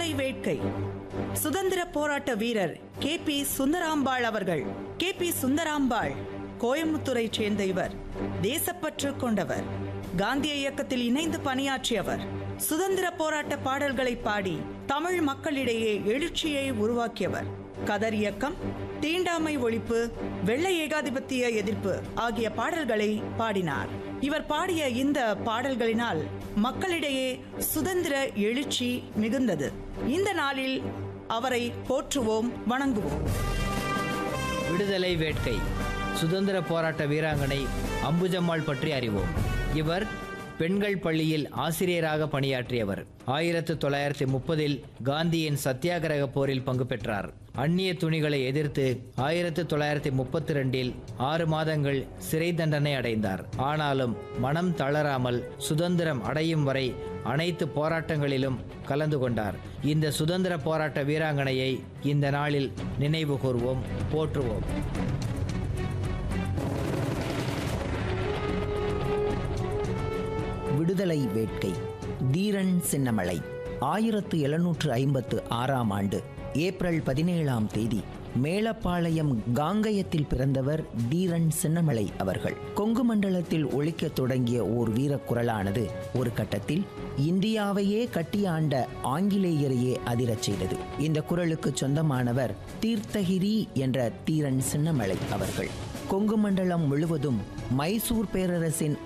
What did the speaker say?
விடுதலை வேட்கை சுதந்திர போராட்ட வீரர் கே பி சுந்தராம்பாள் அவர்கள் கே பி சுந்தராம்பாள் கோயம்புத்தூரை சேர்ந்த இவர் தேசப்பற்று கொண்டவர் காந்திய இயக்கத்தில் இணைந்து பணியாற்றியவர் சுதந்திர போராட்ட பாடல்களை பாடி தமிழ் மக்களிடையே எழுச்சியை உருவாக்கியவர் கதர் இயக்கம் தீண்டாமை ஒழிப்பு வெள்ளை ஏகாதிபத்திய எதிர்ப்பு ஆகிய பாடல்களை பாடினார் இவர் பாடிய இந்த பாடல்களினால் மக்களிடையே சுதந்திர எழுச்சி மிகுந்தது இந்த நாளில் அவரை போற்றுவோம் வணங்குவோம் விடுதலை வேட்கை சுதந்திர போராட்ட வீராங்கனை அம்புஜம்மாள் பற்றி அறிவோம் இவர் பெண்கள் பள்ளியில் ஆசிரியராக பணியாற்றியவர் ஆயிரத்து தொள்ளாயிரத்தி முப்பதில் காந்தியின் சத்தியாகிரக போரில் பங்கு பெற்றார் அந்நிய துணிகளை எதிர்த்து ஆயிரத்து தொள்ளாயிரத்தி முப்பத்தி ரெண்டில் ஆறு மாதங்கள் சிறை தண்டனை அடைந்தார் ஆனாலும் மனம் தளராமல் சுதந்திரம் அடையும் வரை அனைத்து போராட்டங்களிலும் கலந்து கொண்டார் இந்த சுதந்திர போராட்ட வீராங்கனையை இந்த நாளில் நினைவு கூர்வோம் போற்றுவோம் விடுதலை வேட்கை தீரன் சின்னமலை ஆயிரத்து எழுநூற்று ஐம்பத்து ஆறாம் ஆண்டு ஏப்ரல் பதினேழாம் தேதி மேலப்பாளையம் காங்கயத்தில் பிறந்தவர் தீரன் சின்னமலை அவர்கள் கொங்கு மண்டலத்தில் ஒழிக்கத் தொடங்கிய ஓர் வீரக்குரலானது ஒரு கட்டத்தில் இந்தியாவையே கட்டியாண்ட ஆங்கிலேயரையே அதிரச் செய்தது இந்த குரலுக்கு சொந்தமானவர் தீர்த்தகிரி என்ற தீரன் சின்னமலை அவர்கள் கொங்கு மண்டலம் முழுவதும் மைசூர் பேரரசின்